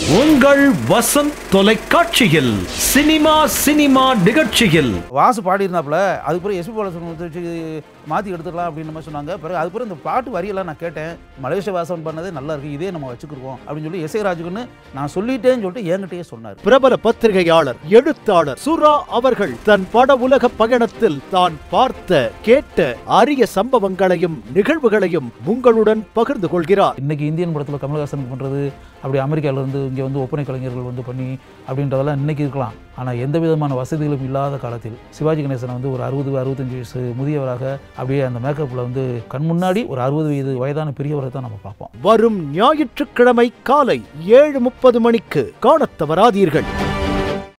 உங்கள் வசந்த் தொலைக்காட்சியில் cinema cinema நிகழ்ச்சியில் வாசு பாடியிருந்தாப்புல அதுக்கப்புறம் எஸ்பி பாலசுப்ரமணியம் வச்சு மாற்றி எடுத்துக்கலாம் அப்படின்னு மாதிரி சொன்னாங்க பிறகு அதுக்கப்புறம் இந்த பாட்டு வரியெல்லாம் நான் கேட்டேன் மலேசிய வாசன் பண்ணதே நல்லா இருக்கு இதே நம்ம வச்சுக்கிருவோம் அப்படின்னு சொல்லி எஸ்ஐ ராஜுக்குன்னு நான் சொல்லிட்டேன்னு சொல்லிட்டு என்கிட்டயே சொன்னார் பிரபல பத்திரிகையாளர் எழுத்தாளர் சுரா அவர்கள் தன் பட உலக பயணத்தில் தான் பார்த்த கேட்ட அரிய சம்பவங்களையும் நிகழ்வுகளையும் உங்களுடன் பகிர்ந்து கொள்கிறார் இன்னைக்கு இந்தியன் படத்தில் கமல்ஹாசனுக்கு பண்ணுறது அப்படி அமெரிக்கால இருந்து இங்கே வந்து ஒப்பனை கலைஞர்கள் வந்து பண்ணி அப்படின்றதெல்லாம் இன்னைக்கு இருக்கலாம் ஆனால் எந்த விதமான வசதிகளும் இல்லாத காலத்தில் சிவாஜி கணேசன் வந்து ஒரு அறுபது அறுபத்தஞ்சு வயசு முதியவராக அப்படியே அந்த மேக்கப்பில் வந்து கண் முன்னாடி ஒரு அறுபது வயது வயதான பெரியவரை தான் நம்ம பார்ப்போம் வரும் ஞாயிற்றுக்கிழமை காலை ஏழு முப்பது மணிக்கு காணத் தவறாதீர்கள்